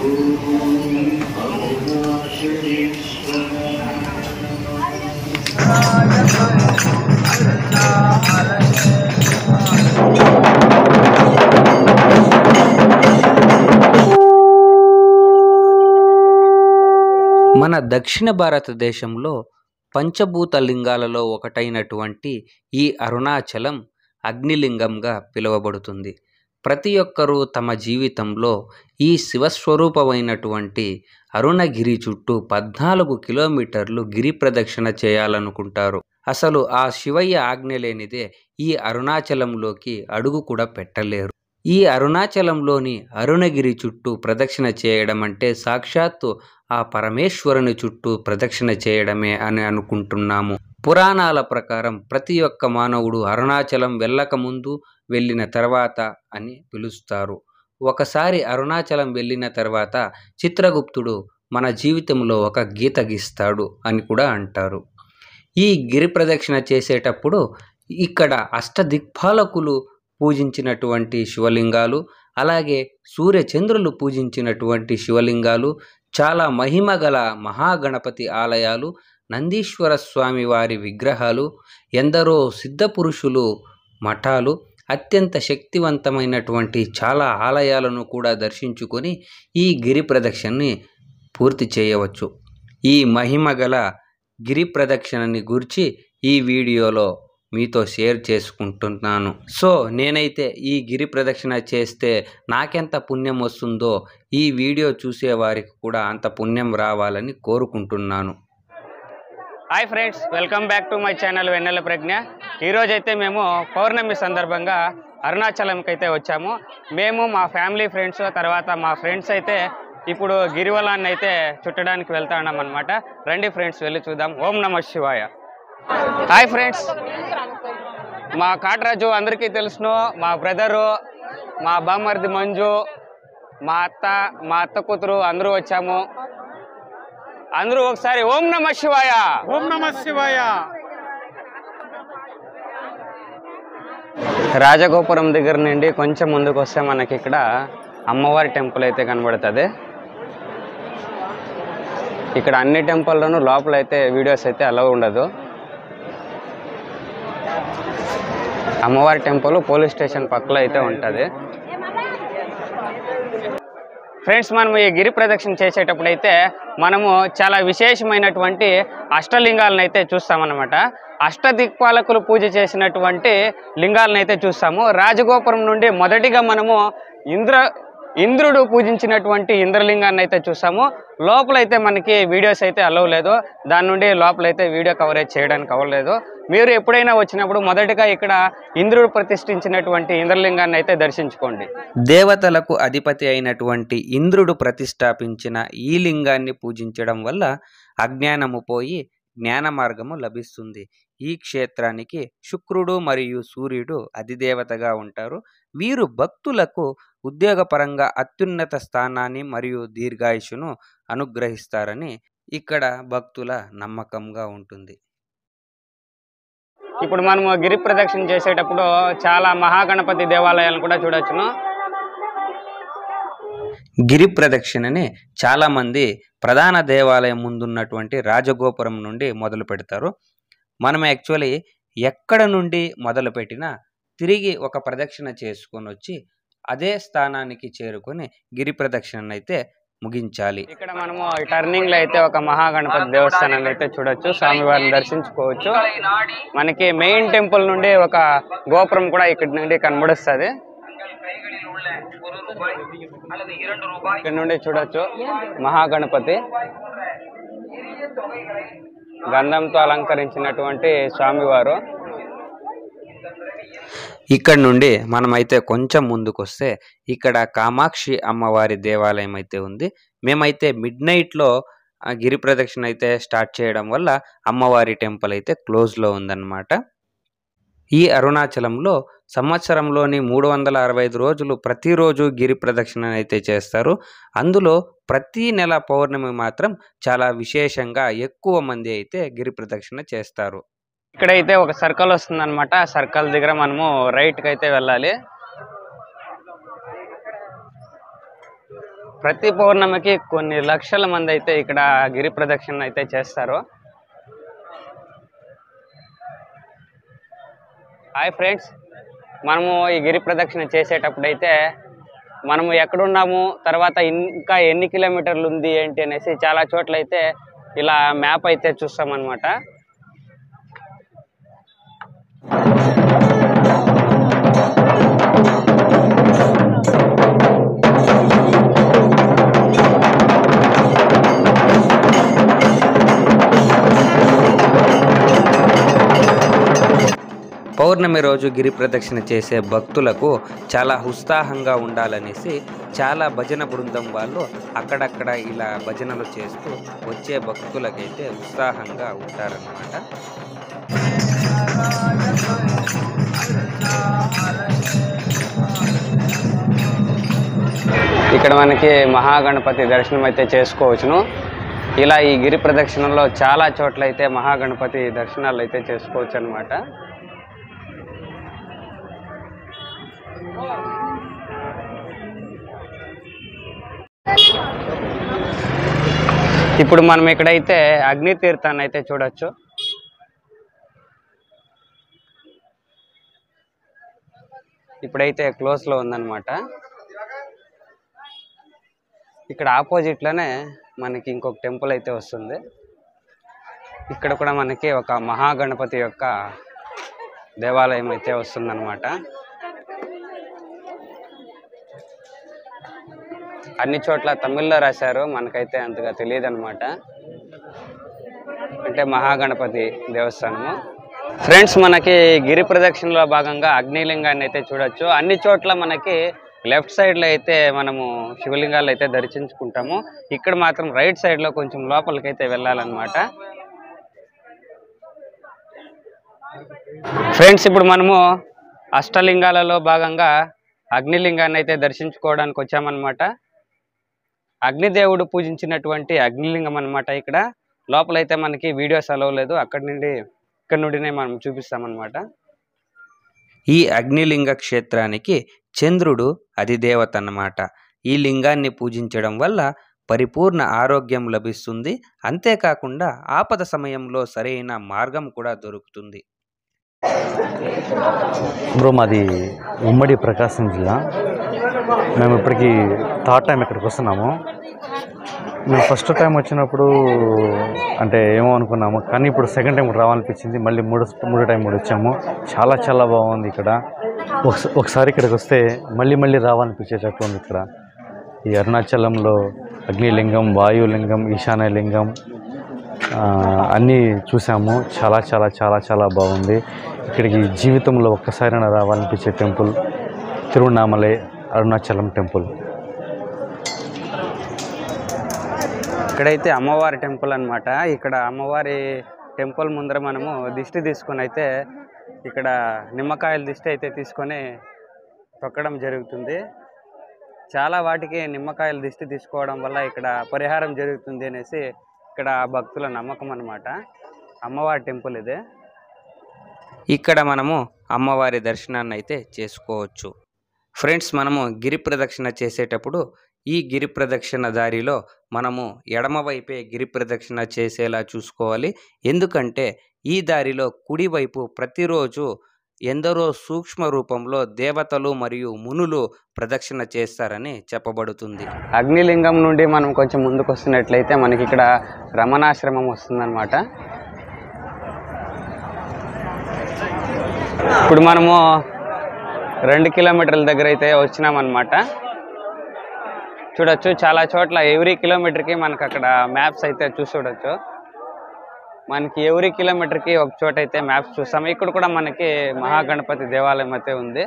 మన దక్షిణ భారతదేశంలో పంచభూత లింగాలలో ఒకటైనటువంటి ఈ అరుణాచలం అగ్నిలింగంగా పిలువబడుతుంది ప్రతి ఒక్కరూ తమ జీవితంలో ఈ శివస్వరూపమైనటువంటి అరుణగిరి చుట్టూ పద్నాలుగు కిలోమీటర్లు గిరి ప్రదక్షిణ చేయాలనుకుంటారు అసలు ఆ శివయ్య ఆజ్ఞ లేనిదే ఈ అరుణాచలంలోకి అడుగు కూడా పెట్టలేరు ఈ అరుణాచలంలోని అరుణగిరి చుట్టూ ప్రదక్షిణ చేయడం అంటే సాక్షాత్తు ఆ పరమేశ్వరుని చుట్టూ ప్రదక్షిణ చేయడమే అని అనుకుంటున్నాము పురాణాల ప్రకారం ప్రతి ఒక్క మానవుడు అరుణాచలం వెళ్ళక ముందు వెళ్ళిన తర్వాత అని పిలుస్తారు ఒకసారి అరుణాచలం వెళ్ళిన తర్వాత చిత్రగుప్తుడు మన జీవితంలో ఒక గీత గీస్తాడు అని కూడా అంటారు ఈ గిరి ప్రదక్షిణ చేసేటప్పుడు ఇక్కడ అష్టదిక్పాలకులు పూజించినటువంటి శివలింగాలు అలాగే సూర్యచంద్రులు పూజించినటువంటి శివలింగాలు చాలా మహిమ గల మహాగణపతి ఆలయాలు నందీశ్వర స్వామి వారి విగ్రహాలు ఎందరో సిద్ధపురుషులు మఠాలు అత్యంత శక్తివంతమైనటువంటి చాలా ఆలయాలను కూడా దర్శించుకొని ఈ గిరి ప్రదక్షిణని పూర్తి చేయవచ్చు ఈ మహిమ గల గిరి ప్రదక్షిణని గురించి ఈ వీడియోలో మీతో షేర్ చేసుకుంటున్నాను సో నేనైతే ఈ గిరి ప్రదక్షిణ చేస్తే నాకెంత పుణ్యం వస్తుందో ఈ వీడియో చూసే వారికి కూడా అంత పుణ్యం రావాలని కోరుకుంటున్నాను hi friends welcome back to my channel Vennela Pragna ఈరోజు అయితే మేము పౌర్ణమి సందర్భంగా అరుణాచలంకి అయితే వచ్చాము మేము మా ఫ్యామిలీ ఫ్రెండ్స్ తర్వాత మా ఫ్రెండ్స్ అయితే ఇప్పుడు గిరివలాన్ని అయితే చుట్టడానికి వెళ్తా ఉన్నాం అనమాట రండి ఫ్రెండ్స్ వెళ్ళి చూద్దాం ఓం నమ శివాయ హాయ్ ఫ్రెండ్స్ మా కాటరాజు అందరికీ తెలుసును మా బ్రదరు మా బామ్మర్ది మంజు మా అత్త మా అత్త కూతురు అందరూ వచ్చాము అందరూ ఒకసారి ఓం నమ శివాయ ఓం నమ శివాయ రాజగోపురం దగ్గర నుండి కొంచెం ముందుకు వస్తే మనకి ఇక్కడ అమ్మవారి టెంపుల్ అయితే కనబడుతుంది ఇక్కడ అన్ని టెంపుల్లోనూ లోపల అయితే వీడియోస్ అయితే అలౌ ఉండదు అమ్మవారి టెంపుల్ పోలీస్ స్టేషన్ పక్కలో అయితే ఉంటుంది ఫ్రెండ్స్ మనం ఈ గిరి ప్రదక్షిణ చేసేటప్పుడు అయితే మనము చాలా విశేషమైనటువంటి అష్టలింగాలను అయితే చూస్తామన్నమాట అష్టదిక్పాలకులు పూజ చేసినటువంటి లింగాలను అయితే చూస్తాము రాజగోపురం నుండి మొదటిగా మనము ఇంద్ర ఇంద్రుడు పూజించినటువంటి ఇంద్రలింగాన్ని అయితే చూస్తాము లోపలైతే మనకి వీడియోస్ అయితే అలవ్ లేదు దాని నుండి లోపలైతే వీడియో కవరేజ్ చేయడానికి అవ్వలేదు మీరు ఎప్పుడైనా వచ్చినప్పుడు మొదటగా ఇక్కడ ఇంద్రుడు ప్రతిష్ఠించినటువంటి ఇంద్రలింగాన్ని అయితే దర్శించుకోండి దేవతలకు అధిపతి అయినటువంటి ఇంద్రుడు ప్రతిష్టాపించిన ఈ లింగాన్ని పూజించడం వల్ల అజ్ఞానము పోయి జ్ఞాన మార్గము లభిస్తుంది ఈ క్షేత్రానికి శుక్రుడు మరియు సూర్యుడు అధిదేవతగా ఉంటారు వీరు భక్తులకు ఉద్యోగపరంగా అత్యున్నత స్థానాన్ని మరియు దీర్ఘాయుషును అనుగ్రహిస్తారని ఇక్కడ భక్తుల నమ్మకంగా ఉంటుంది ఇప్పుడు మనము గిరి ప్రదక్షిణ చేసేటప్పుడు చాలా మహాగణపతి దేవాలయాలను కూడా చూడొచ్చును గిరి ప్రదక్షిణని చాలా మంది ప్రధాన దేవాలయం ముందున్నటువంటి రాజగోపురం నుండి మొదలు పెడతారు మనం యాక్చువల్లీ ఎక్కడ నుండి మొదలు పెట్టినా తిరిగి ఒక ప్రదక్షిణ చేసుకొని వచ్చి అదే స్థానానికి చేరుకొని గిరి ప్రదక్షిణ అయితే ముగించాలి ఇక్కడ మనము టర్నింగ్ లో అయితే ఒక మహాగణపతి దేవస్థానాన్ని అయితే చూడొచ్చు స్వామివారిని దర్శించుకోవచ్చు మనకి మెయిన్ టెంపుల్ నుండి ఒక గోపురం కూడా ఇక్కడ నుండి కనబడుస్తుంది ఇక్కడ నుండి చూడొచ్చు మహాగణపతి గంధంతో అలంకరించినటువంటి స్వామివారు ఇక్కడ నుండి మనమైతే కొంచెం ముందుకు వస్తే ఇక్కడ కామాక్షి అమ్మవారి దేవాలయం అయితే ఉంది మేమైతే మిడ్ నైట్లో గిరి ప్రదక్షిణ అయితే స్టార్ట్ చేయడం వల్ల అమ్మవారి టెంపుల్ అయితే క్లోజ్లో ఉందన్నమాట ఈ అరుణాచలంలో సంవత్సరంలోని మూడు వందల అరవై ఐదు రోజులు ప్రతిరోజు గిరి ప్రదక్షిణ అయితే చేస్తారు అందులో ప్రతి నెల పౌర్ణమి మాత్రం చాలా విశేషంగా ఎక్కువ మంది అయితే గిరి ప్రదక్షిణ చేస్తారు ఇక్కడైతే ఒక సర్కిల్ వస్తుంది అనమాట సర్కిల్ దగ్గర మనము రైట్ కి అయితే వెళ్ళాలి ప్రతి పౌర్ణమికి కొన్ని లక్షల మంది అయితే ఇక్కడ గిరి ప్రదక్షిణ అయితే చేస్తారు హాయ్ ఫ్రెండ్స్ మనము ఈ గిరి ప్రదక్షిణ చేసేటప్పుడు అయితే మనము ఎక్కడున్నాము తర్వాత ఇంకా ఎన్ని కిలోమీటర్లు ఉంది ఏంటి అనేసి చాలా చోట్ల అయితే ఇలా మ్యాప్ అయితే చూస్తామన్నమాట పౌర్ణమి రోజు గిరి ప్రదక్షిణ చేసే భక్తులకు చాలా ఉత్సాహంగా ఉండాలనేసి చాలా భజన బృందం వాళ్ళు అక్కడక్కడ ఇలా భజనలు చేస్తూ వచ్చే భక్తులకైతే ఉత్సాహంగా ఉంటారన్నమాట ఇక్కడ మనకి మహాగణపతి దర్శనం అయితే చేసుకోవచ్చును ఇలా ఈ గిరి ప్రదక్షిణలో చాలా చోట్ల అయితే మహాగణపతి దర్శనాలు అయితే చేసుకోవచ్చు అనమాట ఇప్పుడు మనం ఇక్కడైతే అగ్ని తీర్థాన్ని అయితే చూడొచ్చు ఇప్పుడైతే క్లోజ్లో ఉందన్నమాట ఇక్కడ ఆపోజిట్లోనే మనకి ఇంకొక టెంపుల్ అయితే వస్తుంది ఇక్కడ కూడా మనకి ఒక మహాగణపతి యొక్క దేవాలయం అయితే వస్తుందన్నమాట అన్ని చోట్ల తమిళ్లో రాశారు మనకైతే అంతగా తెలియదు అనమాట అంటే మహాగణపతి దేవస్థానము ఫ్రెండ్స్ మనకి గిరి ప్రదక్షిణలో భాగంగా అగ్నిలింగాన్ని అయితే చూడొచ్చు అన్ని చోట్ల మనకి లెఫ్ట్ సైడ్ లో అయితే మనము శివలింగాలు అయితే దర్శించుకుంటాము ఇక్కడ మాత్రం రైట్ సైడ్ లో కొంచెం లోపలికి అయితే వెళ్ళాలన్నమాట ఫ్రెండ్స్ ఇప్పుడు మనము అష్టలింగాలలో భాగంగా అగ్నిలింగాన్ని అయితే దర్శించుకోవడానికి వచ్చామన్నమాట అగ్నిదేవుడు పూజించినటువంటి అగ్నిలింగం అన్నమాట ఇక్కడ లోపలైతే మనకి వీడియోస్ అలవ్ లేదు అక్కడి నుండి ఇక్కడ నుండినే మనం చూపిస్తామన్నమాట ఈ అగ్నిలింగ క్షేత్రానికి చంద్రుడు అధిదేవత అన్నమాట ఈ లింగాన్ని పూజించడం వల్ల పరిపూర్ణ ఆరోగ్యం లభిస్తుంది అంతేకాకుండా ఆపద సమయంలో సరైన మార్గం కూడా దొరుకుతుంది బ్రో మాది ఉమ్మడి ప్రకాశం జిల్లా మేము ఇప్పటికి థర్డ్ టైం ఇక్కడికి వస్తున్నాము మేము ఫస్ట్ టైం వచ్చినప్పుడు అంటే ఏమో అనుకున్నాము కానీ ఇప్పుడు సెకండ్ టైం రావాలనిపించింది మళ్ళీ మూడు మూడో టైం కూడా వచ్చాము చాలా చాలా బాగుంది ఇక్కడ ఒకస- ఒకసారి ఇక్కడికి వస్తే మళ్ళీ మళ్ళీ రావాలనిపించేటట్లు ఉంది ఇక్కడ ఈ అరుణాచలంలో అగ్నిలింగం వాయులింగం ఈశాన్యలింగం ఆ, అన్నీ చూసాము చాలా చాలా చాలా చాలా బాగుంది ఇక్కడికి జీవితంలో ఒక్కసారైనా రావాలనిపించే టెంపుల్ తిరువణామలై అరుణాచలం టెంపుల్ ఇక్కడైతే అమ్మవారి టెంపుల్ అన్నమాట ఇక్కడ అమ్మవారి టెంపుల్ ముందర మనము దిష్టి తీసుకొని అయితే ఇక్కడ నిమ్మకాయల దిష్టి అయితే తీసుకొని తొక్కడం జరుగుతుంది చాలా వాటికి నిమ్మకాయల దిష్టి తీసుకోవడం వల్ల ఇక్కడ పరిహారం జరుగుతుంది అనేసి ఇక్కడ భక్తుల నమ్మకం అన్నమాట అమ్మవారి టెంపుల్ ఇదే ఇక్కడ మనము అమ్మవారి దర్శనాన్ని అయితే చేసుకోవచ్చు ఫ్రెండ్స్ మనము గిరి ప్రదక్షిణ చేసేటప్పుడు ఈ గిరి ప్రదక్షిణ దారిలో మనము ఎడమవైపే గిరి ప్రదక్షిణ చేసేలా చూసుకోవాలి ఎందుకంటే ఈ దారిలో కుడివైపు ప్రతిరోజు ఎందరో సూక్ష్మ రూపంలో దేవతలు మరియు మునులు ప్రదక్షిణ చేస్తారని చెప్పబడుతుంది అగ్నిలింగం నుండి మనం కొంచెం ముందుకు వస్తున్నట్లయితే మనకి ఇక్కడ రమణాశ్రమం వస్తుందన్నమాట ఇప్పుడు మనము రెండు కిలోమీటర్ల దగ్గర అయితే వచ్చినామన్నమాట చూడొచ్చు చాలా చోట్ల ఎవ్రీ కిలోమీటర్కి మనకు అక్కడ మ్యాప్స్ అయితే చూసి చూడొచ్చు మనకి ఎవ్రీ కిలోమీటర్కి ఒక చోట అయితే మ్యాప్స్ చూస్తాము ఇక్కడ కూడా మనకి మహాగణపతి దేవాలయం అయితే ఉంది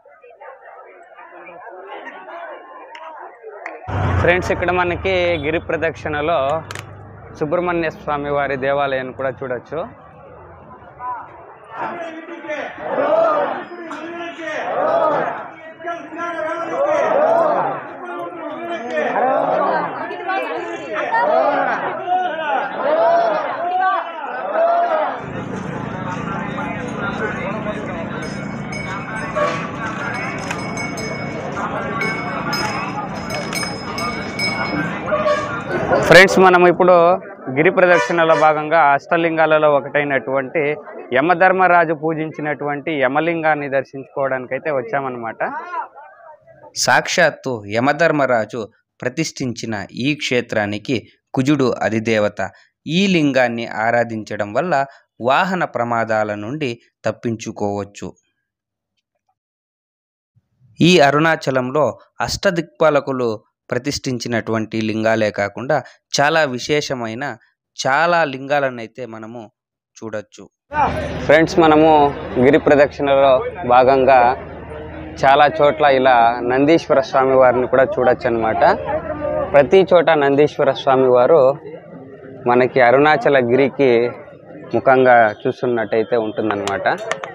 ఫ్రెండ్స్ ఇక్కడ మనకి గిరి ప్రదక్షిణలో సుబ్రహ్మణ్య స్వామి వారి దేవాలయాన్ని కూడా చూడొచ్చు ఫ్రెండ్స్ మనం ఇప్పుడు గిరి ప్రదక్షిణలో భాగంగా అష్టలింగాలలో ఒకటైనటువంటి యమధర్మరాజు పూజించినటువంటి యమలింగాన్ని దర్శించుకోవడానికి అయితే వచ్చామన్నమాట సాక్షాత్తు యమధర్మరాజు ప్రతిష్ఠించిన ఈ క్షేత్రానికి కుజుడు అధిదేవత ఈ లింగాన్ని ఆరాధించడం వల్ల వాహన ప్రమాదాల నుండి తప్పించుకోవచ్చు ఈ అరుణాచలంలో అష్టదిక్పాలకులు ప్రతిష్ఠించినటువంటి లింగాలే కాకుండా చాలా విశేషమైన చాలా లింగాలను అయితే మనము చూడొచ్చు ఫ్రెండ్స్ మనము గిరి ప్రదక్షిణలో భాగంగా చాలా చోట్ల ఇలా నందీశ్వర స్వామి వారిని కూడా చూడొచ్చు అనమాట ప్రతి చోట నందీశ్వర స్వామి వారు మనకి అరుణాచల గిరికి ముఖంగా చూస్తున్నట్టయితే ఉంటుందన్నమాట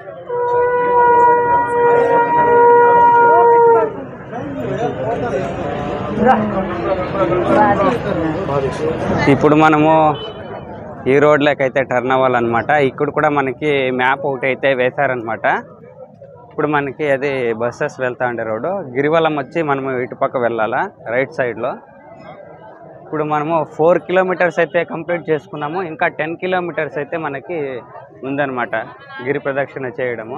ఇప్పుడు మనము ఈ రోడ్లోకి అయితే టర్న్ అవ్వాలన్నమాట ఇక్కడ కూడా మనకి మ్యాప్ ఒకటి అయితే వేశారనమాట ఇప్పుడు మనకి అది బస్సెస్ వెళ్తా ఉండే రోడ్డు గిరివలం వచ్చి మనము ఇటుపక్క వెళ్ళాలా రైట్ సైడ్లో ఇప్పుడు మనము ఫోర్ కిలోమీటర్స్ అయితే కంప్లీట్ చేసుకున్నాము ఇంకా టెన్ కిలోమీటర్స్ అయితే మనకి ఉందన్నమాట గిరి ప్రదక్షిణ చేయడము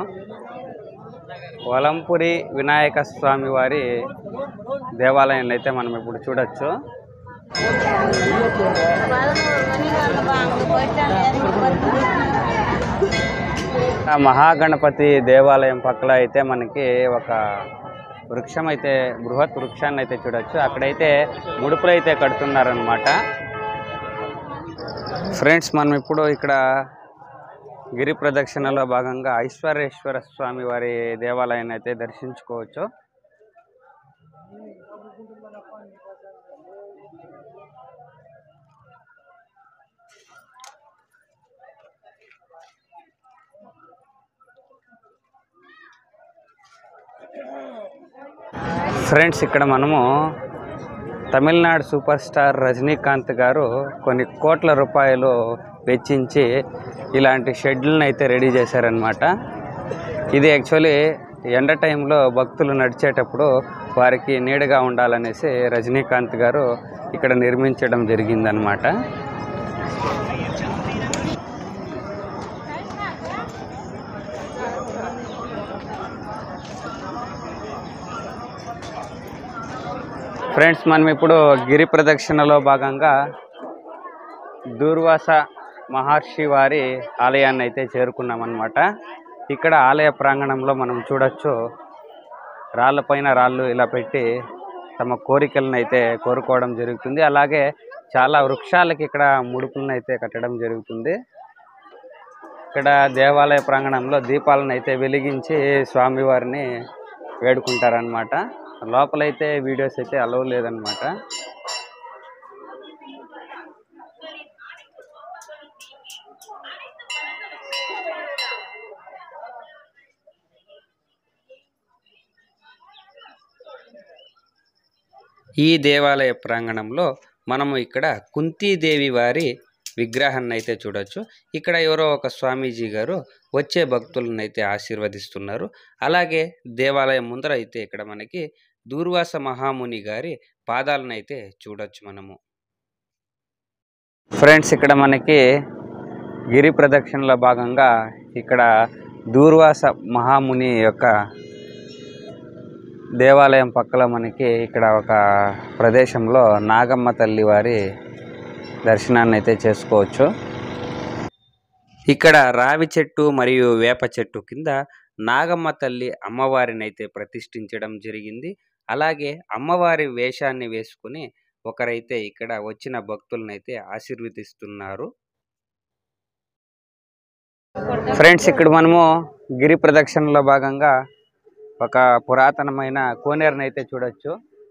వలంపురి వినాయక స్వామి వారి దేవాలయాన్ని అయితే మనం ఇప్పుడు చూడొచ్చు ఆ మహాగణపతి దేవాలయం పక్కల అయితే మనకి ఒక వృక్షం అయితే బృహత్ వృక్షాన్ని అయితే చూడొచ్చు అక్కడైతే ముడుపులు అయితే కడుతున్నారనమాట ఫ్రెండ్స్ మనం ఇప్పుడు ఇక్కడ గిరి ప్రదక్షిణలో భాగంగా ఐశ్వర్యేశ్వర స్వామి వారి దేవాలయాన్ని అయితే దర్శించుకోవచ్చు ఫ్రెండ్స్ ఇక్కడ మనము తమిళనాడు సూపర్ స్టార్ రజనీకాంత్ గారు కొన్ని కోట్ల రూపాయలు వెచ్చించి ఇలాంటి షెడ్యూల్ని అయితే రెడీ చేశారనమాట ఇది యాక్చువల్లీ ఎండ టైంలో భక్తులు నడిచేటప్పుడు వారికి నీడగా ఉండాలనేసి రజనీకాంత్ గారు ఇక్కడ నిర్మించడం జరిగిందనమాట ఫ్రెండ్స్ మనం ఇప్పుడు గిరి ప్రదక్షిణలో భాగంగా దూర్వాస మహర్షి వారి ఆలయాన్ని అయితే చేరుకున్నాం అనమాట ఇక్కడ ఆలయ ప్రాంగణంలో మనం చూడొచ్చు రాళ్ళపైన రాళ్ళు ఇలా పెట్టి తమ కోరికలను అయితే కోరుకోవడం జరుగుతుంది అలాగే చాలా వృక్షాలకి ఇక్కడ ముడుపులను అయితే కట్టడం జరుగుతుంది ఇక్కడ దేవాలయ ప్రాంగణంలో దీపాలను అయితే వెలిగించి స్వామివారిని వేడుకుంటారనమాట లోపలైతే వీడియోస్ అయితే అలవ్ లేదనమాట ఈ దేవాలయ ప్రాంగణంలో మనము ఇక్కడ కుంతీదేవి వారి విగ్రహాన్ని అయితే చూడొచ్చు ఇక్కడ ఎవరో ఒక స్వామీజీ గారు వచ్చే భక్తులను అయితే ఆశీర్వదిస్తున్నారు అలాగే దేవాలయం ముందర అయితే ఇక్కడ మనకి దూర్వాస మహాముని గారి పాదాలను అయితే చూడొచ్చు మనము ఫ్రెండ్స్ ఇక్కడ మనకి గిరి ప్రదక్షిణలో భాగంగా ఇక్కడ దూర్వాస మహాముని యొక్క దేవాలయం పక్కల మనకి ఇక్కడ ఒక ప్రదేశంలో నాగమ్మ తల్లి వారి దర్శనాన్ని అయితే చేసుకోవచ్చు ఇక్కడ రావి చెట్టు మరియు వేప చెట్టు కింద నాగమ్మ తల్లి అమ్మవారిని అయితే ప్రతిష్ఠించడం జరిగింది అలాగే అమ్మవారి వేషాన్ని వేసుకుని ఒకరైతే ఇక్కడ వచ్చిన భక్తులనైతే ఆశీర్వదిస్తున్నారు ఫ్రెండ్స్ ఇక్కడ మనము గిరి ప్రదక్షిణలో భాగంగా ఒక పురాతనమైన కోనేరుని అయితే చూడొచ్చు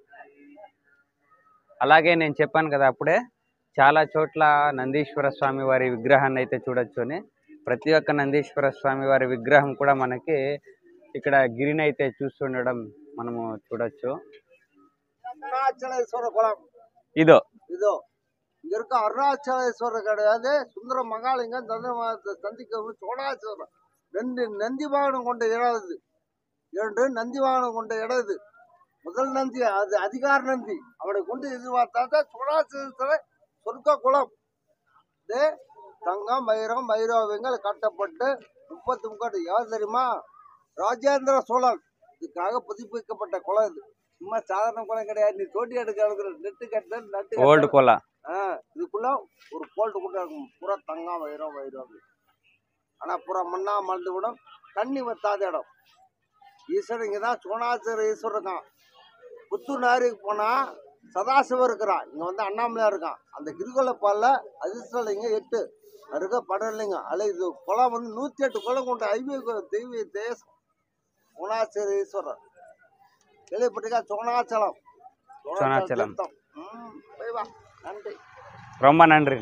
అలాగే నేను చెప్పాను కదా అప్పుడే చాలా చోట్ల నందీశ్వర స్వామి వారి విగ్రహాన్ని అయితే చూడొచ్చు అని ప్రతి ఒక్క నందీశ్వర స్వామి వారి విగ్రహం కూడా మనకి ఇక్కడ గిరిని అయితే చూస్తుండడం మనము చూడొచ్చు அருணாச்சலேஸ்வர குளம் ఇదో இதோ இங்க இருக்க அருணாச்சலேஸ்வரர் கிடையாது சுந்தர மகாலிங்கம் சந்திர சந்திக்க சோழாச்சலம் ரெண்டு நந்தி வாகனம் கொண்ட இடம் இது இரண்டு நந்தி வாகனம் கொண்ட இடம் இது முதல் நந்தி அது அதிகார நந்தி அவனை கொண்டு எதிர்பார்த்தா தான் சோழாச்சலத்துல சொர்க்க குளம் இது தங்கம் வைரம் வைரோவியங்கள் கட்டப்பட்டு முப்பத்தி முக்காடு யார் தெரியுமா ராஜேந்திர சோழன் இதுக்காக புதுப்பிக்கப்பட்ட குளம் இது சும்மா சாதாரண குளம் கிடையாது நீ தோண்டி எடுக்கிற நெட்டு கட்ட நட்டு ఓల్డ్ కొల ஆ இதுக்குள்ள ஒரு போல்ட்டு கூட இருக்கும் பூரா தங்கம் வைரம் வைரம் ஆனா பூரா மண்ணா மறந்து விடும் தண்ணி வத்தாத இடம் ஈஸ்வரன் இங்கே தான் சோனாச்சர ஈஸ்வரர் இருக்கான் புத்துநாருக்கு போனா சதாசிவம் இருக்கிறான் இங்க வந்து அண்ணாமலையா இருக்கான் அந்த கிரிகோல பால்ல அதிர்ஷ்டலிங்க எட்டு இருக்க படலிங்க அல்ல இது குளம் வந்து நூத்தி எட்டு குளம் கொண்ட ஐவிய தெய்வ தேசம் சோனாச்சர ஈஸ்வரர் கேள்விப்பட்டிருக்கா சோனாச்சலம் சோனாச்சலம். தீர்த்தம். ம், போய் வா நன்றி రొమ్మ నండ్రి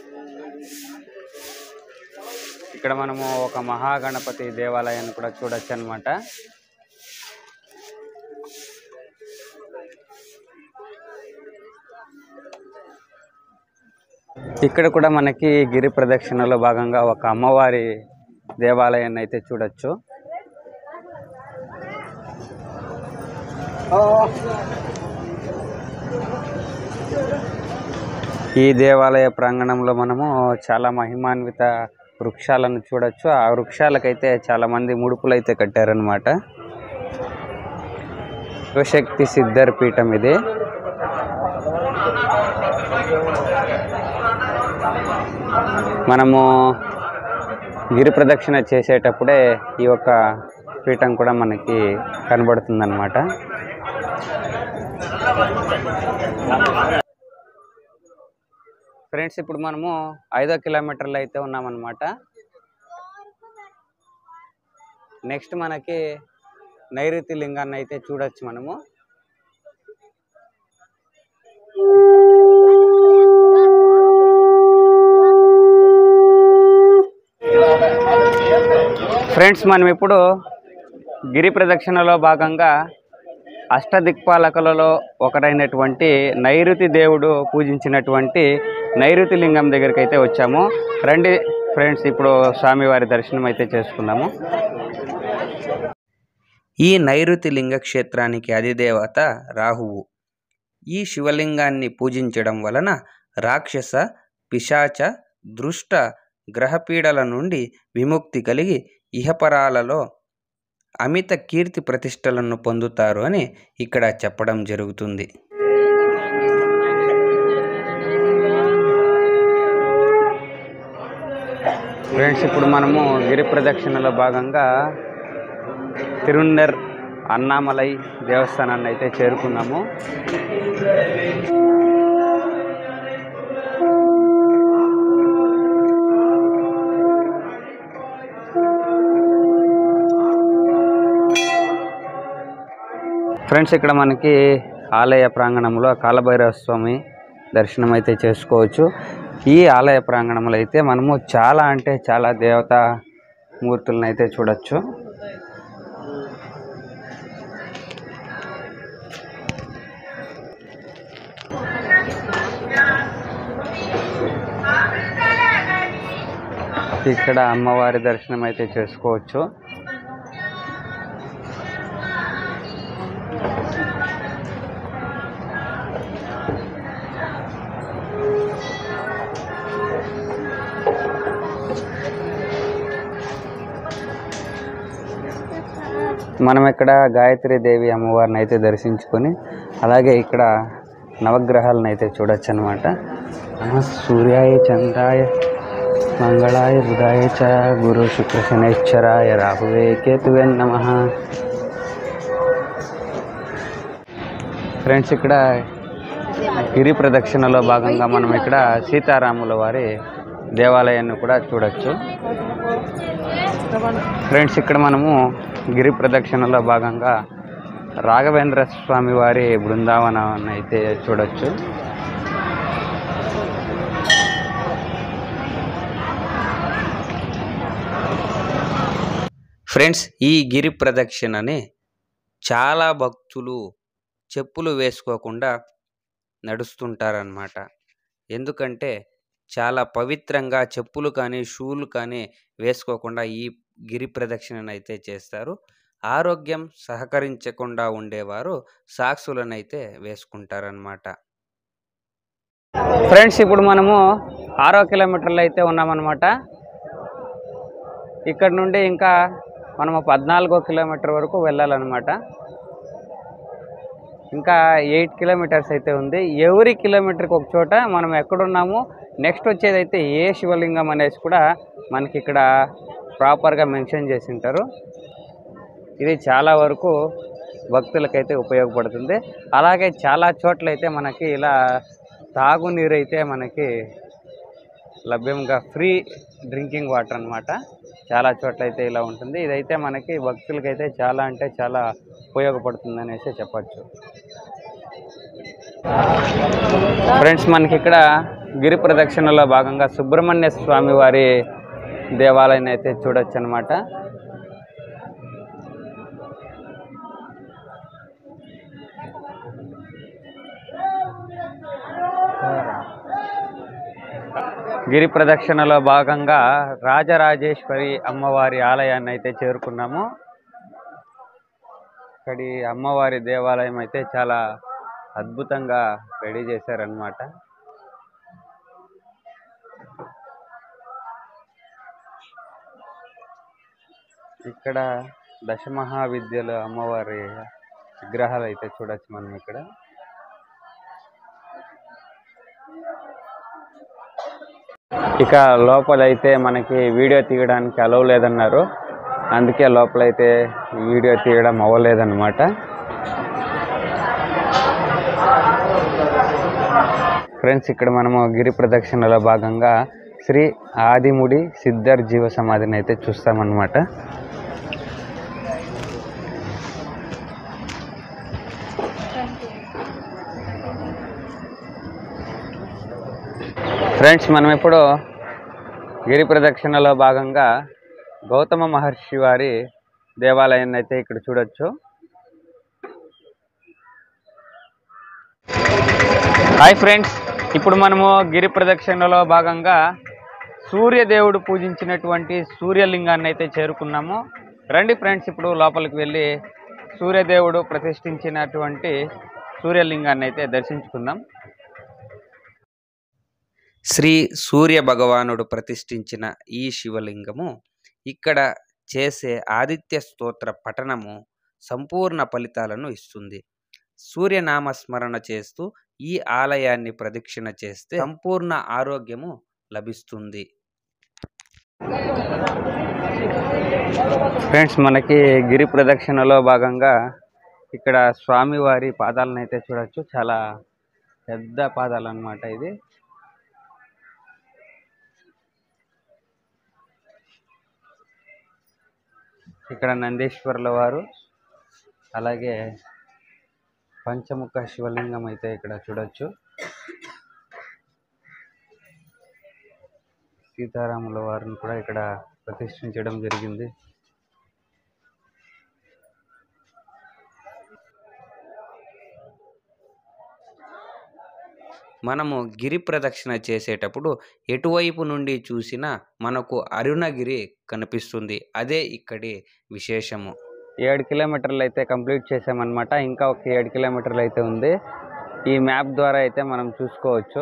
ఇక్కడ మనము ఒక మహాగణపతి దేవాలయాన్ని కూడా చూడొచ్చు అనమాట ఇక్కడ కూడా మనకి గిరి ప్రదక్షిణలో భాగంగా ఒక అమ్మవారి దేవాలయాన్ని అయితే చూడొచ్చు ఈ దేవాలయ ప్రాంగణంలో మనము చాలా మహిమాన్విత వృక్షాలను చూడొచ్చు ఆ వృక్షాలకైతే చాలా మంది ముడుపులు అయితే కట్టారనమాట శివశక్తి సిద్ధర్ పీఠం ఇది మనము గిరి ప్రదక్షిణ చేసేటప్పుడే ఈ యొక్క పీఠం కూడా మనకి కనబడుతుందన్నమాట ఫ్రెండ్స్ ఇప్పుడు మనము ఐదో కిలోమీటర్లు అయితే ఉన్నామన్నమాట నెక్స్ట్ మనకి నైరుతి లింగాన్ని అయితే చూడొచ్చు మనము ఫ్రెండ్స్ మనం ఇప్పుడు గిరి ప్రదక్షిణలో భాగంగా అష్టదిక్పాలకులలో ఒకటైనటువంటి నైరుతి దేవుడు పూజించినటువంటి నైరుతి లింగం దగ్గరికి అయితే వచ్చాము రండి ఫ్రెండ్స్ ఇప్పుడు స్వామివారి దర్శనం అయితే చేసుకుందాము ఈ నైరుతి లింగ క్షేత్రానికి అధిదేవత రాహువు ఈ శివలింగాన్ని పూజించడం వలన రాక్షస పిశాచ దృష్ట గ్రహపీడల నుండి విముక్తి కలిగి ఇహపరాలలో అమిత కీర్తి ప్రతిష్టలను పొందుతారు అని ఇక్కడ చెప్పడం జరుగుతుంది ఫ్రెండ్స్ ఇప్పుడు మనము గిరి ప్రదక్షిణలో భాగంగా తిరున్నర్ అన్నామలై దేవస్థానాన్ని అయితే చేరుకున్నాము ఫ్రెండ్స్ ఇక్కడ మనకి ఆలయ ప్రాంగణంలో కాలభైరవ స్వామి దర్శనం అయితే చేసుకోవచ్చు ఈ ఆలయ ప్రాంగణంలో అయితే మనము చాలా అంటే చాలా దేవతా మూర్తులను అయితే చూడొచ్చు ఇక్కడ అమ్మవారి దర్శనం అయితే చేసుకోవచ్చు మనం ఇక్కడ గాయత్రి దేవి అమ్మవారిని అయితే దర్శించుకొని అలాగే ఇక్కడ నవగ్రహాలను అయితే చూడొచ్చు అనమాట సూర్యాయ చంద్రాయ మంగళాయ బుధాయ చ గురు శుక్ర శనైశ్వరాయ రాహువే కేతువే నమ ఫ్రెండ్స్ ఇక్కడ గిరి ప్రదక్షిణలో భాగంగా మనం ఇక్కడ సీతారాముల వారి దేవాలయాన్ని కూడా చూడొచ్చు ఫ్రెండ్స్ ఇక్కడ మనము గిరి ప్రదక్షిణలో భాగంగా రాఘవేంద్ర స్వామి వారి బృందావనాన్ని అయితే చూడొచ్చు ఫ్రెండ్స్ ఈ గిరి ప్రదక్షిణని చాలా భక్తులు చెప్పులు వేసుకోకుండా నడుస్తుంటారనమాట ఎందుకంటే చాలా పవిత్రంగా చెప్పులు కానీ షూలు కానీ వేసుకోకుండా ఈ గిరి ప్రదక్షిణను అయితే చేస్తారు ఆరోగ్యం సహకరించకుండా ఉండేవారు సాక్సులను అయితే వేసుకుంటారనమాట ఫ్రెండ్స్ ఇప్పుడు మనము ఆరో కిలోమీటర్లు అయితే ఉన్నామన్నమాట ఇక్కడ నుండి ఇంకా మనము పద్నాలుగో కిలోమీటర్ వరకు వెళ్ళాలన్నమాట ఇంకా ఎయిట్ కిలోమీటర్స్ అయితే ఉంది ఎవరి కిలోమీటర్కి ఒక చోట మనం ఎక్కడున్నాము నెక్స్ట్ వచ్చేది అయితే ఏ శివలింగం అనేసి కూడా మనకి ఇక్కడ ప్రాపర్గా మెన్షన్ చేసి ఉంటారు ఇది చాలా వరకు భక్తులకైతే ఉపయోగపడుతుంది అలాగే చాలా చోట్ల అయితే మనకి ఇలా తాగునీరు అయితే మనకి లభ్యంగా ఫ్రీ డ్రింకింగ్ వాటర్ అన్నమాట చాలా చోట్ల అయితే ఇలా ఉంటుంది ఇదైతే మనకి భక్తులకైతే చాలా అంటే చాలా ఉపయోగపడుతుంది అనేసి చెప్పచ్చు ఫ్రెండ్స్ మనకి ఇక్కడ గిరి ప్రదక్షిణలో భాగంగా సుబ్రహ్మణ్య స్వామి వారి దేవాలయాన్ని అయితే చూడొచ్చు అనమాట గిరి ప్రదక్షిణలో భాగంగా రాజరాజేశ్వరి అమ్మవారి ఆలయాన్ని అయితే చేరుకున్నాము ఇక్కడి అమ్మవారి దేవాలయం అయితే చాలా అద్భుతంగా రెడీ చేశారనమాట ఇక్కడ దశమహావిద్యల అమ్మవారి విగ్రహాలు అయితే చూడొచ్చు మనం ఇక్కడ ఇక లోపలైతే మనకి వీడియో తీయడానికి అలవ్ లేదన్నారు అందుకే లోపలైతే వీడియో తీయడం అవ్వలేదన్నమాట ఫ్రెండ్స్ ఇక్కడ మనము గిరి ప్రదక్షిణలో భాగంగా శ్రీ ఆదిముడి సిద్ధర్ జీవ సమాధిని అయితే చూస్తామన్నమాట ఫ్రెండ్స్ మనం ఇప్పుడు గిరి ప్రదక్షిణలో భాగంగా గౌతమ మహర్షి వారి దేవాలయాన్ని అయితే ఇక్కడ చూడొచ్చు హాయ్ ఫ్రెండ్స్ ఇప్పుడు మనము గిరి ప్రదక్షిణలో భాగంగా సూర్యదేవుడు పూజించినటువంటి సూర్యలింగాన్ని అయితే చేరుకున్నాము రండి ఫ్రెండ్స్ ఇప్పుడు లోపలికి వెళ్ళి సూర్యదేవుడు ప్రతిష్ఠించినటువంటి సూర్యలింగాన్ని అయితే దర్శించుకుందాం శ్రీ సూర్య భగవానుడు ప్రతిష్ఠించిన ఈ శివలింగము ఇక్కడ చేసే ఆదిత్య స్తోత్ర పఠనము సంపూర్ణ ఫలితాలను ఇస్తుంది సూర్యనామ స్మరణ చేస్తూ ఈ ఆలయాన్ని ప్రదక్షిణ చేస్తే సంపూర్ణ ఆరోగ్యము లభిస్తుంది ఫ్రెండ్స్ మనకి గిరి ప్రదక్షిణలో భాగంగా ఇక్కడ స్వామివారి పాదాలను అయితే చూడొచ్చు చాలా పెద్ద పాదాలు అన్నమాట ఇది ఇక్కడ నందీశ్వరుల వారు అలాగే పంచముఖ శివలింగం అయితే ఇక్కడ చూడొచ్చు సీతారాముల వారిని కూడా ఇక్కడ ప్రతిష్ఠించడం జరిగింది మనము గిరి ప్రదక్షిణ చేసేటప్పుడు ఎటువైపు నుండి చూసినా మనకు అరుణగిరి కనిపిస్తుంది అదే ఇక్కడి విశేషము ఏడు కిలోమీటర్లు అయితే కంప్లీట్ చేసామన్నమాట ఇంకా ఒక ఏడు కిలోమీటర్లు అయితే ఉంది ఈ మ్యాప్ ద్వారా అయితే మనం చూసుకోవచ్చు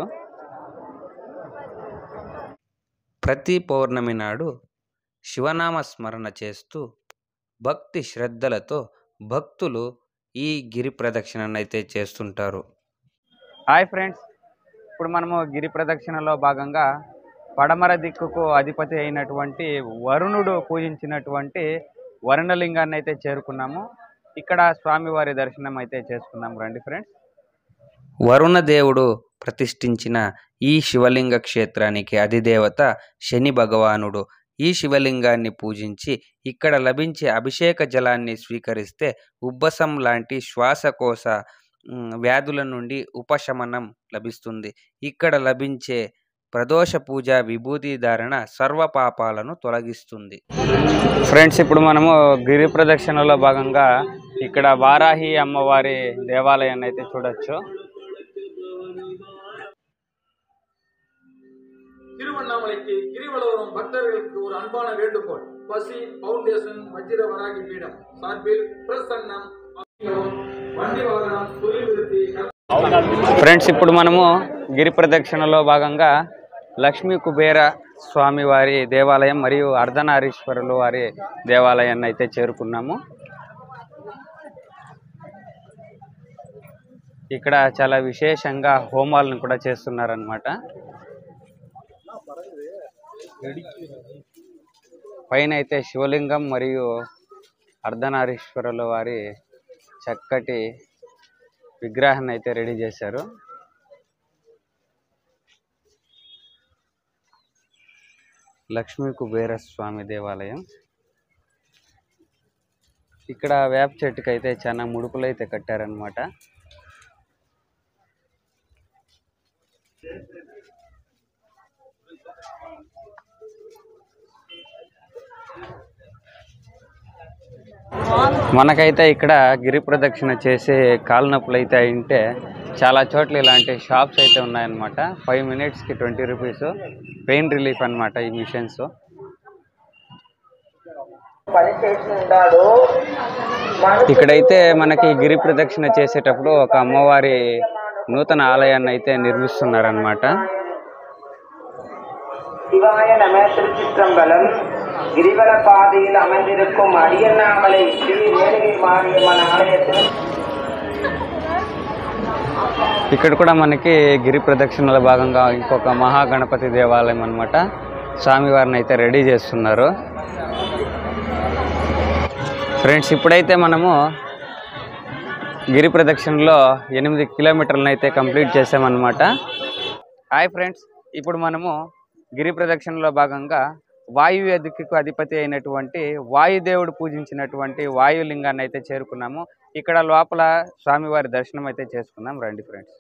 ప్రతి పౌర్ణమి నాడు శివనామ స్మరణ చేస్తూ భక్తి శ్రద్ధలతో భక్తులు ఈ గిరి ప్రదక్షిణను అయితే చేస్తుంటారు హాయ్ ఫ్రెండ్స్ ఇప్పుడు మనము గిరి ప్రదక్షిణలో భాగంగా పడమర దిక్కుకు అధిపతి అయినటువంటి వరుణుడు పూజించినటువంటి వరుణలింగాన్ని అయితే చేరుకున్నాము ఇక్కడ స్వామివారి దర్శనం అయితే చేసుకున్నాము రండి ఫ్రెండ్స్ వరుణదేవుడు ప్రతిష్ఠించిన ఈ శివలింగ క్షేత్రానికి అధిదేవత శని భగవానుడు ఈ శివలింగాన్ని పూజించి ఇక్కడ లభించే అభిషేక జలాన్ని స్వీకరిస్తే ఉబ్బసం లాంటి శ్వాసకోశ మ్, వ్యాధుల నుండి ఉపశమనం లభిస్తుంది ఇక్కడ లభించే ప్రదోష పూజ విభూతి ధారణ సర్వ పాపాలను తొలగిస్తుంది ఫ్రెండ్స్ ఇప్పుడు మనము గిరి ప్రదక్షిణలో భాగంగా ఇక్కడ వారాహి అమ్మవారి దేవాలయాన్ని అయితే చూడొచ్చు திருவண்ணாமலைக்கு கிரிவலவரும் பக்தர்களுக்கு ஒரு அன்பான வேண்டுகோள் பசி பவுண்டேஷன் வஜ்ர வராகி பீடம் சார்பில் பிரசன்னம் வண்டி வாகனம் தொழில் விருத்தி ఫ్రెండ్స్ ఇప్పుడు మనము గిరి ప్రదక్షిణలో భాగంగా లక్ష్మీ కుబేర స్వామి వారి దేవాలయం మరియు అర్ధనారీశ్వరులు వారి దేవాలయాన్ని అయితే చేరుకున్నాము ఇక్కడ చాలా విశేషంగా హోమాలను కూడా చేస్తున్నారనమాట పైన అయితే శివలింగం మరియు అర్ధనారీశ్వరుల వారి చక్కటి విగ్రహాన్ని అయితే రెడీ చేశారు లక్ష్మీ కుబేర స్వామి దేవాలయం ఇక్కడ వేప చెట్టుకి అయితే చాలా ముడుపులు అయితే కట్టారనమాట మనకైతే ఇక్కడ గిరి ప్రదక్షిణ చేసే కాలు నొప్పులు అయితే ఉంటే చాలా చోట్ల ఇలాంటి షాప్స్ అయితే ఉన్నాయన్నమాట ఫైవ్ మినిట్స్కి ట్వంటీ రూపీస్ పెయిన్ రిలీఫ్ అన్నమాట ఈ మిషన్స్ ఇక్కడైతే మనకి గిరి ప్రదక్షిణ చేసేటప్పుడు ఒక అమ్మవారి నూతన ఆలయాన్ని అయితే నిర్మిస్తున్నారనమాట சிவாய நம திருச்சிற்றம்பலம் கிரிவல பாதையில் அமைந்திருக்கும் அரியண்ணாமலை ஸ்ரீ வேணுகை மாரியம்மன் ஆலயத்தில் ఇక్కడ కూడా మనకి గిరి ప్రదక్షిణల భాగంగా ఇంకొక మహాగణపతి దేవాలయం అన్నమాట స్వామివారిని అయితే రెడీ చేస్తున్నారు ఫ్రెండ్స్ ఇప్పుడైతే మనము గిరి ప్రదక్షిణలో ఎనిమిది కిలోమీటర్లను అయితే కంప్లీట్ చేసామన్నమాట హాయ్ ఫ్రెండ్స్ ఇప్పుడు మనము గిరి ప్రదక్షిణలో భాగంగా వాయువ్య దిక్కుకు అధిపతి అయినటువంటి వాయుదేవుడు పూజించినటువంటి వాయులింగాన్ని అయితే చేరుకున్నాము ఇక్కడ లోపల స్వామివారి దర్శనం అయితే చేసుకుందాం రండి ఫ్రెండ్స్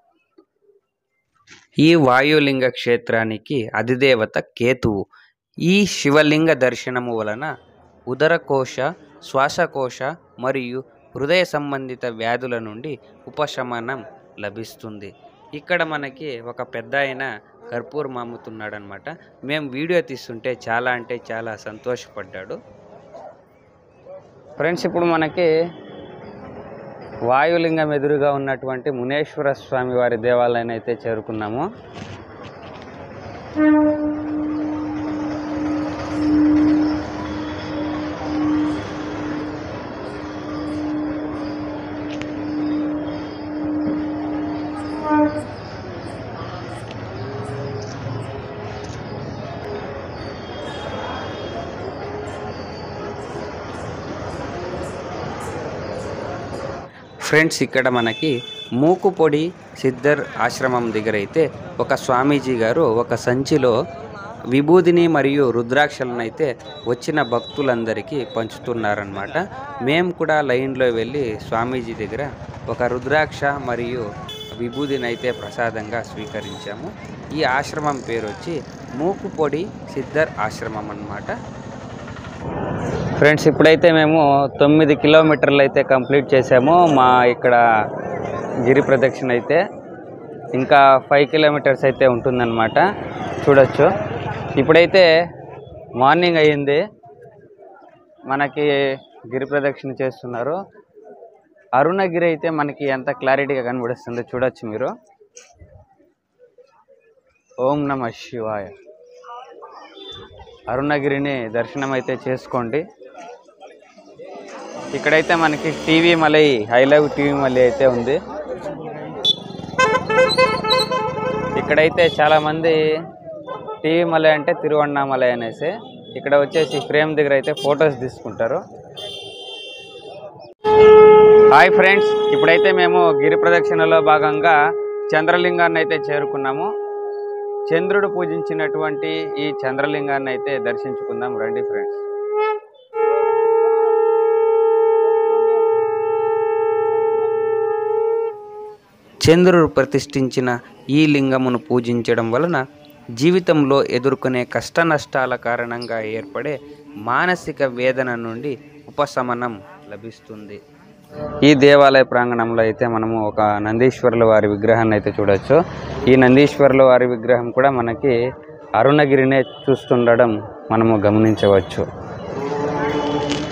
ఈ వాయులింగ క్షేత్రానికి అధిదేవత కేతువు ఈ శివలింగ దర్శనము వలన ఉదరకోశ శ్వాసకోశ మరియు హృదయ సంబంధిత వ్యాధుల నుండి ఉపశమనం లభిస్తుంది ఇక్కడ మనకి ఒక పెద్ద ఆయన కర్పూరం అమ్ముతున్నాడు అనమాట మేము వీడియో తీస్తుంటే చాలా అంటే చాలా సంతోషపడ్డాడు ఫ్రెండ్స్ ఇప్పుడు మనకి వాయులింగం ఎదురుగా ఉన్నటువంటి మునేశ్వర స్వామి వారి దేవాలయాన్ని అయితే చేరుకున్నాము ఫ్రెండ్స్ ఇక్కడ మనకి మూకుపొడి సిద్ధర్ ఆశ్రమం దగ్గర అయితే ఒక స్వామీజీ గారు ఒక సంచిలో విభూదిని మరియు రుద్రాక్షలను అయితే వచ్చిన భక్తులందరికీ పంచుతున్నారనమాట మేము కూడా లైన్లో వెళ్ళి స్వామీజీ దగ్గర ఒక రుద్రాక్ష మరియు విభూదిని అయితే ప్రసాదంగా స్వీకరించాము ఈ ఆశ్రమం పేరు వచ్చి మూకుపొడి సిద్ధర్ ఆశ్రమం అన్నమాట ఫ్రెండ్స్ ఇప్పుడైతే మేము తొమ్మిది కిలోమీటర్లు అయితే కంప్లీట్ చేసాము మా ఇక్కడ గిరి ప్రదక్షిణ అయితే ఇంకా ఫైవ్ కిలోమీటర్స్ అయితే ఉంటుందన్నమాట చూడొచ్చు ఇప్పుడైతే మార్నింగ్ అయ్యింది మనకి గిరి ప్రదక్షిణ చేస్తున్నారు అరుణగిరి అయితే మనకి ఎంత క్లారిటీగా కనబడుస్తుందో చూడొచ్చు మీరు ఓం నమ శివాయ అరుణగిరిని దర్శనం అయితే చేసుకోండి ఇక్కడైతే మనకి TV Malai I love TV Malai అయితే ఉంది ఇక్కడైతే చాలామంది టీవీ మలై అంటే తిరువണ്ണామలై అనేసి ఇక్కడ వచ్చేసి ఫ్రేమ్ దగ్గర అయితే ఫొటోస్ తీసుకుంటారు హాయ్ ఫ్రెండ్స్ ఇప్పుడైతే మేము గిరి ప్రదక్షిణలో భాగంగా చంద్రలింగాన్ని అయితే చేరుకున్నాము చంద్రుడు పూజించినటువంటి ఈ చంద్రలింగాన్ని అయితే దర్శించుకుందాం రండి ఫ్రెండ్స్ చంద్రుడు ప్రతిష్ఠించిన ఈ లింగమును పూజించడం వలన జీవితంలో ఎదుర్కొనే కష్ట నష్టాల కారణంగా ఏర్పడే మానసిక వేదన నుండి ఉపశమనం లభిస్తుంది ఈ దేవాలయ ప్రాంగణంలో అయితే మనము ఒక నందీశ్వరుల వారి విగ్రహాన్ని అయితే చూడొచ్చు ఈ నందీశ్వరుల వారి విగ్రహం కూడా మనకి అరుణగిరినే చూస్తుండడం మనము గమనించవచ్చు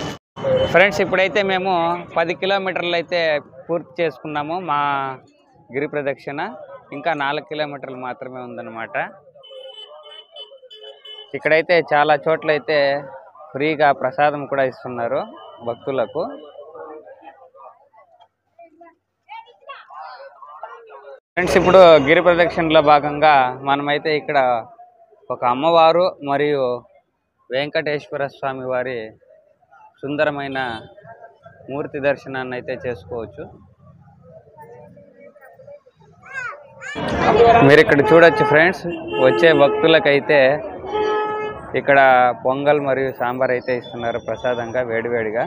ఫ్రెండ్స్ ఇప్పుడైతే మేము పది కిలోమీటర్లు అయితే పూర్తి చేసుకున్నాము మా గిరి ప్రదక్షిణ ఇంకా నాలుగు కిలోమీటర్లు మాత్రమే ఉందన్నమాట ఇక్కడైతే చాలా చోట్ల అయితే ఫ్రీగా ప్రసాదం కూడా ఇస్తున్నారు భక్తులకు ఫ్రెండ్స్ ఇప్పుడు గిరి ప్రదక్షిణలో భాగంగా మనమైతే ఇక్కడ ఒక అమ్మవారు మరియు వెంకటేశ్వర స్వామి వారి సుందరమైన మూర్తి దర్శనాన్ని అయితే చేసుకోవచ్చు మీరు ఇక్కడ చూడొచ్చు ఫ్రెండ్స్ వచ్చే భక్తులకైతే ఇక్కడ పొంగల్ మరియు సాంబార్ అయితే ఇస్తున్నారు ప్రసాదంగా వేడివేడిగా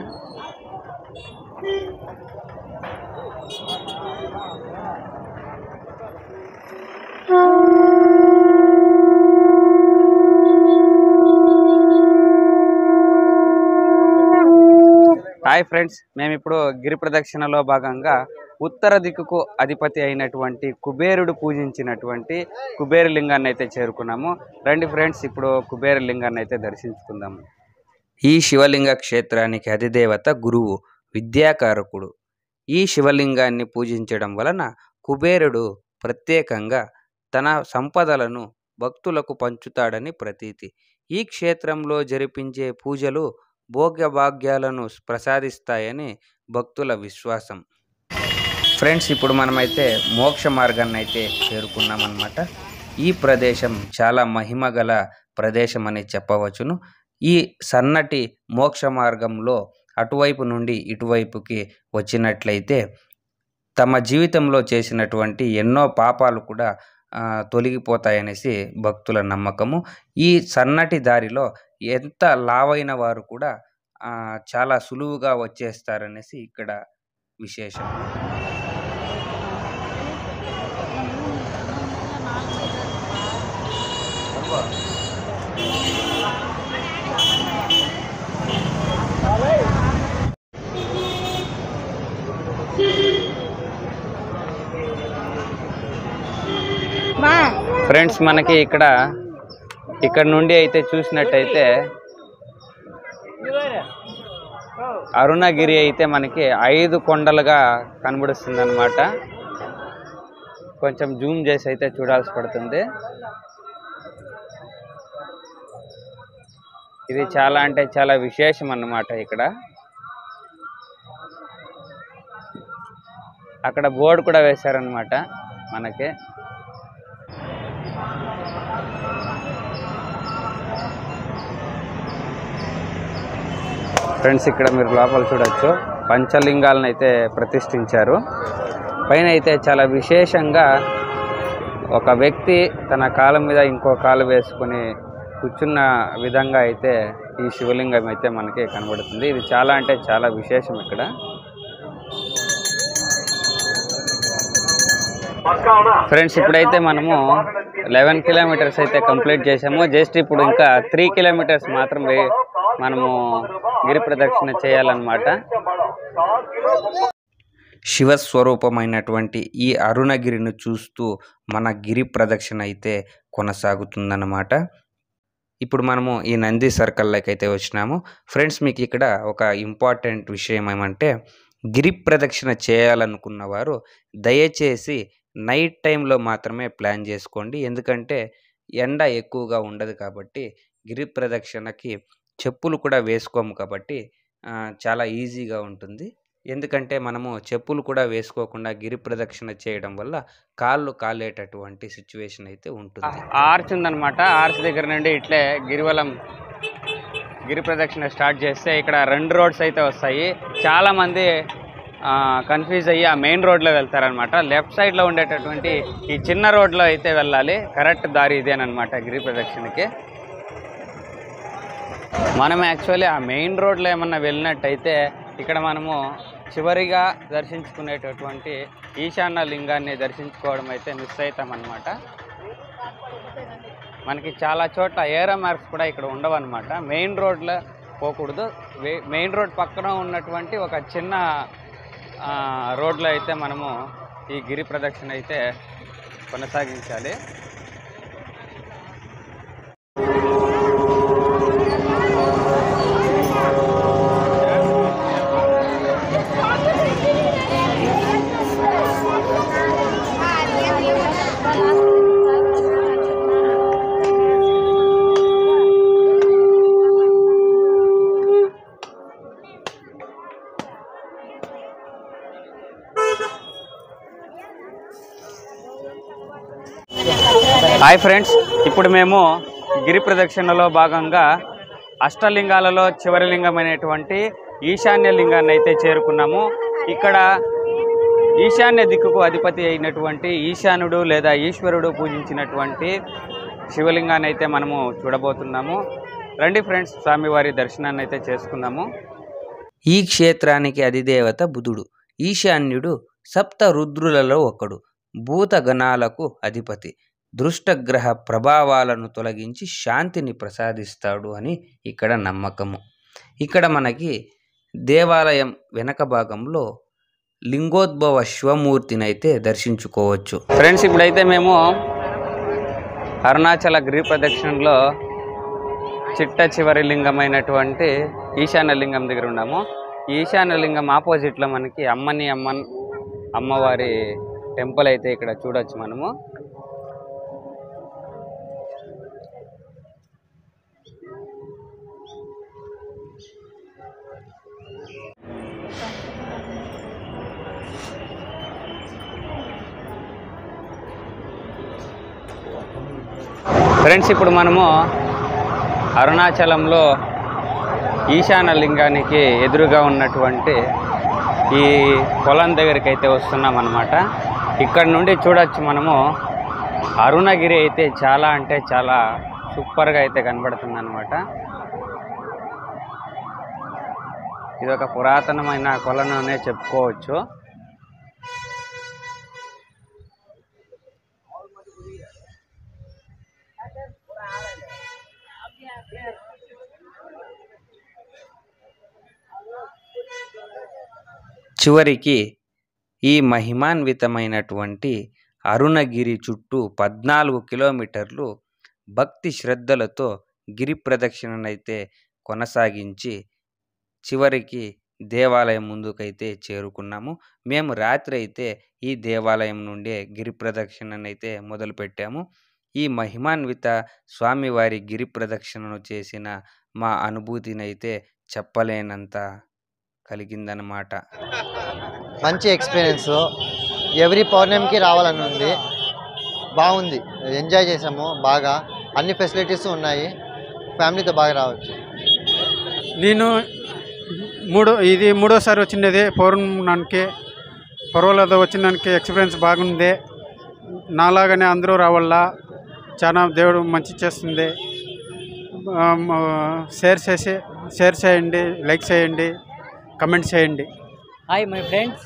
హాయ్ ఫ్రెండ్స్ మేము ఇప్పుడు గిరి ప్రదక్షిణలో భాగంగా ఉత్తర దిక్కుకు అధిపతి అయినటువంటి కుబేరుడు పూజించినటువంటి కుబేర లింగాన్ని అయితే చేరుకున్నాము రండి ఫ్రెండ్స్ ఇప్పుడు కుబేర లింగాన్ని అయితే దర్శించుకుందాము ఈ శివలింగ క్షేత్రానికి అధిదేవత గురువు విద్యాకారకుడు ఈ శివలింగాన్ని పూజించడం వలన కుబేరుడు ప్రత్యేకంగా తన సంపదలను భక్తులకు పంచుతాడని ప్రతీతి ఈ క్షేత్రంలో జరిపించే పూజలు భోగ్యభాగ్యాలను ప్రసాదిస్తాయని భక్తుల విశ్వాసం ఫ్రెండ్స్ ఇప్పుడు మనమైతే మోక్ష మార్గాన్ని అయితే చేరుకున్నామన్నమాట ఈ ప్రదేశం చాలా మహిమ గల ప్రదేశం అని చెప్పవచ్చును ఈ సన్నటి మోక్ష మార్గంలో అటువైపు నుండి ఇటువైపుకి వచ్చినట్లయితే తమ జీవితంలో చేసినటువంటి ఎన్నో పాపాలు కూడా ఆ, తొలగిపోతాయనేసి భక్తుల నమ్మకము ఈ సన్నటి దారిలో ఎంత లావైన వారు కూడా ఆ, చాలా సులువుగా వచ్చేస్తారనేసి ఇక్కడ విశేషం ఫ్రెండ్స్ మనకి ఇక్కడ ఇక్కడ నుండి అయితే చూసినట్టయితే అరుణగిరి అయితే మనకి ఐదు కొండలుగా కనబడుస్తుంది అనమాట కొంచెం జూమ్ చేసి అయితే చూడాల్సి పడుతుంది ఇది చాలా అంటే చాలా విశేషం అన్నమాట ఇక్కడ అక్కడ బోర్డు కూడా వేశారనమాట మనకి ఫ్రెండ్స్ ఇక్కడ మీరు లోపల చూడొచ్చు పంచలింగాలను అయితే ప్రతిష్ఠించారు పైన అయితే చాలా విశేషంగా ఒక వ్యక్తి తన కాలం మీద ఇంకో కాలు వేసుకొని కూర్చున్న విధంగా అయితే ఈ శివలింగం అయితే మనకి కనబడుతుంది ఇది చాలా అంటే చాలా విశేషం ఇక్కడ ఫ్రెండ్స్ ఇప్పుడైతే మనము లెవెన్ కిలోమీటర్స్ అయితే కంప్లీట్ చేసాము జస్ట్ ఇప్పుడు ఇంకా త్రీ కిలోమీటర్స్ మాత్రమే మనము గిరి ప్రదక్షిణ చేయాలన్నమాట శివస్వరూపమైనటువంటి ఈ అరుణగిరిని చూస్తూ మన గిరి ప్రదక్షిణ అయితే కొనసాగుతుందన్నమాట ఇప్పుడు మనము ఈ నంది సర్కిల్లోకి అయితే వచ్చినాము ఫ్రెండ్స్ మీకు ఇక్కడ ఒక ఇంపార్టెంట్ విషయం ఏమంటే గిరి ప్రదక్షిణ చేయాలనుకున్న వారు దయచేసి నైట్ టైంలో మాత్రమే ప్లాన్ చేసుకోండి ఎందుకంటే ఎండ ఎక్కువగా ఉండదు కాబట్టి గిరి ప్రదక్షిణకి చెప్పులు కూడా వేసుకోము కాబట్టి ఆ, చాలా ఈజీగా ఉంటుంది ఎందుకంటే మనము చెప్పులు కూడా వేసుకోకుండా గిరి ప్రదక్షిణ చేయడం వల్ల కాళ్ళు కాలేటటువంటి సిచ్యువేషన్ అయితే ఉంటుంది ఆర్చ్ ఉందన్నమాట ఆర్చ్ దగ్గర నుండి ఇట్లే గిరివలం గిరి ప్రదక్షిణ స్టార్ట్ చేస్తే ఇక్కడ రెండు రోడ్స్ అయితే వస్తాయి చాలా మంది కన్ఫ్యూజ్ అయ్యి ఆ మెయిన్ రోడ్లో వెళ్తారనమాట లెఫ్ట్ సైడ్లో ఉండేటటువంటి ఈ చిన్న రోడ్లో అయితే వెళ్ళాలి కరెక్ట్ దారి ఇదేనమాట గిరి ప్రదక్షిణకి మనం యాక్చువల్లీ ఆ మెయిన్ రోడ్లో ఏమన్నా వెళ్ళినట్టయితే ఇక్కడ మనము చివరిగా దర్శించుకునేటటువంటి ఈశాన్య లింగాన్ని దర్శించుకోవడం అయితే మిస్ అవుతామన్నమాట మనకి చాలా చోట్ల ఏరో మార్క్స్ కూడా ఇక్కడ ఉండవన్నమాట మెయిన్ రోడ్లో పోకూడదు వే- మెయిన్ రోడ్ పక్కన ఉన్నటువంటి ఒక చిన్న ఆ, రోడ్లో అయితే మనము ఈ గిరి ప్రదక్షిణ అయితే కొనసాగించాలి హాయ్ ఫ్రెండ్స్ ఇప్పుడు మేము గిరి ప్రదక్షిణలో భాగంగా అష్టలింగాలలో చివరి లింగమైనటువంటి ఈశాన్య లింగాన్ని అయితే చేరుకున్నాము ఇక్కడ ఈశాన్య దిక్కుకు అధిపతి అయినటువంటి ఈశానుడు లేదా ఈశ్వరుడు పూజించినటువంటి శివలింగాన్ని అయితే మనము చూడబోతున్నాము రండి ఫ్రెండ్స్ స్వామివారి దర్శనాన్ని అయితే చేసుకుందాము ఈ క్షేత్రానికి అధిదేవత బుధుడు ఈశాన్యుడు సప్త రుద్రులలో ఒకడు భూతగణాలకు అధిపతి దృష్టగ్రహ ప్రభావాలను తొలగించి శాంతిని ప్రసాదిస్తాడు అని ఇక్కడ నమ్మకము ఇక్కడ మనకి దేవాలయం వెనక భాగంలో లింగోద్భవ శివమూర్తిని అయితే దర్శించుకోవచ్చు ఫ్రెండ్స్ ఇప్పుడైతే మేము అరుణాచల గిరి ప్రదక్షిణలో చిట్ట చివరి లింగమైనటువంటి ఈశాన్య లింగం దగ్గర ఉన్నాము ఈ ఈశాన్య లింగం ఆపోజిట్లో మనకి అమ్మని అమ్మన్ అమ్మవారి టెంపుల్ అయితే ఇక్కడ చూడొచ్చు మనము ఫ్రెండ్స్ ఇప్పుడు మనము అరుణాచలంలో ఈశాన్య లింగానికి ఎదురుగా ఉన్నటువంటి ఈ పొలం దగ్గరికి అయితే వస్తున్నాం అనమాట ఇక్కడ నుండి చూడొచ్చు మనము అరుణగిరి అయితే చాలా అంటే చాలా సూపర్గా అయితే కనబడుతుంది అనమాట ఇది ఒక పురాతనమైన కొలనునే చెప్పుకోవచ్చు చివరికి ఈ మహిమాన్వితమైనటువంటి అరుణగిరి చుట్టూ పద్నాలుగు కిలోమీటర్లు భక్తి శ్రద్ధలతో గిరి ప్రదక్షిణనైతే కొనసాగించి చివరికి దేవాలయం ముందుకైతే చేరుకున్నాము మేము రాత్రి అయితే ఈ దేవాలయం నుండే గిరి ప్రదక్షిణనైతే మొదలుపెట్టాము ఈ మహిమాన్విత స్వామివారి గిరి ప్రదక్షిణను చేసిన మా అనుభూతినైతే చెప్పలేనంత కలిగిందనమాట మంచి ఎక్స్పీరియన్స్ ఎవ్రీ పౌర్ణమికి రావాలని ఉంది బాగుంది ఎంజాయ్ చేసాము బాగా అన్ని ఫెసిలిటీస్ ఉన్నాయి ఫ్యామిలీతో బాగా రావచ్చు నేను మూడో ఇది మూడోసారి వచ్చినది పౌర్ణమానికి పర్వాలేదు వచ్చినానికి ఎక్స్పీరియన్స్ బాగుంది నాలాగానే అందరూ రావాలా చాలా దేవుడు మంచి చేస్తుంది ఆ, మ- షేర్ చేసి షేర్ చేయండి లైక్ చేయండి కమెంట్ చేయండి hi my friends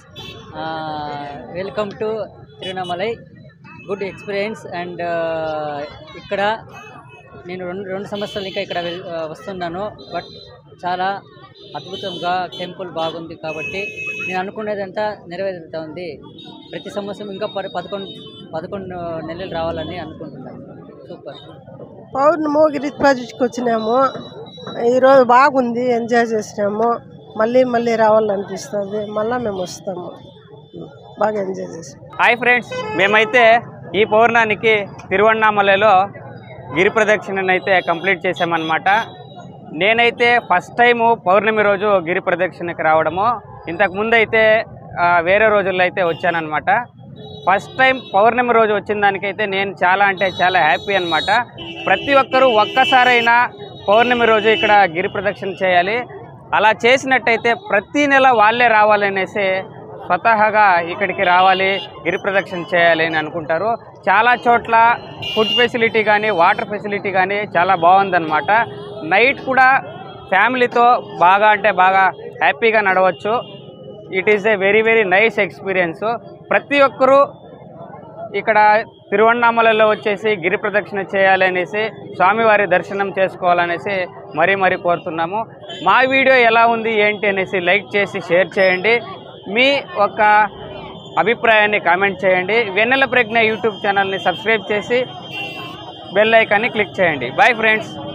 welcome to Tiruvannamalai good experience and ఇక్కడ నేను రెండు రెండు సంవత్సరాలు ఇంకా ఇక్కడ వెల్- ఆ, వస్తున్నాను బట్ చాలా అద్భుతంగా టెంపుల్ బాగుంది కాబట్టి నేను అనుకునేదంతా నెరవేరుతూ ఉంది ప్రతి సంవత్సరం ఇంకా పది పదకొండు పదకొండు నెలలు రావాలని అనుకుంటున్నాను సూపర్ పౌర్ణమి గిరి ప్రాజెక్ట్కి వచ్చినాము ఈరోజు బాగుంది ఎంజాయ్ చేసినాము మళ్ళీ మళ్ళీ రావాలనిపిస్తుంది మళ్ళీ మేము వస్తాము బాగా ఎంజాయ్ చేసాము హాయ్ ఫ్రెండ్స్ మేమైతే ఈ పౌర్ణానికి తిరువண்ணామలలో గిరి ప్రదక్షిణను అయితే కంప్లీట్ చేసామన్నమాట నేనైతే ఫస్ట్ టైము పౌర్ణమి రోజు గిరి ప్రదక్షిణకి రావడము ఇంతకు ముందు అయితే ఆ, వేరే రోజుల్లో అయితే వచ్చానన్నమాట ఫస్ట్ టైం పౌర్ణమి రోజు వచ్చిన దానికైతే నేను చాలా అంటే చాలా హ్యాపీ అన్నమాట ప్రతి ఒక్కరూ ఒక్కసారైనా పౌర్ణమి రోజు ఇక్కడ గిరి ప్రదక్షిణ చేయాలి అలా చేసినట్టయితే ప్రతి నెల వాళ్ళే రావాలనేసి స్వతహాగా ఇక్కడికి రావాలి గిరి ప్రదక్షిణ చేయాలి అని అనుకుంటారు చాలా చోట్ల ఫుడ్ ఫెసిలిటీ కానీ వాటర్ ఫెసిలిటీ కానీ చాలా బాగుందన్నమాట నైట్ కూడా ఫ్యామిలీతో బాగా అంటే బాగా హ్యాపీగా నడవచ్చు it is a very very nice experience ప్రతి ఒక్కరూ ఇక్కడ తిరువண்ணామలలో వచ్చేసి గిరి ప్రదక్షిణ చేయాలనేసి స్వామివారి దర్శనం చేసుకోవాలనేసి మరీ మరీ కోరుతున్నాము మా వీడియో ఎలా ఉంది ఏంటి అనేసి లైక్ చేసి షేర్ చేయండి మీ ఒక అభిప్రాయాన్ని కామెంట్ చేయండి వెన్నెల ప్రజ్ఞ యూట్యూబ్ ఛానల్ని సబ్స్క్రైబ్ చేసి బెల్ ఐకాన్ని క్లిక్ చేయండి బాయ్ ఫ్రెండ్స్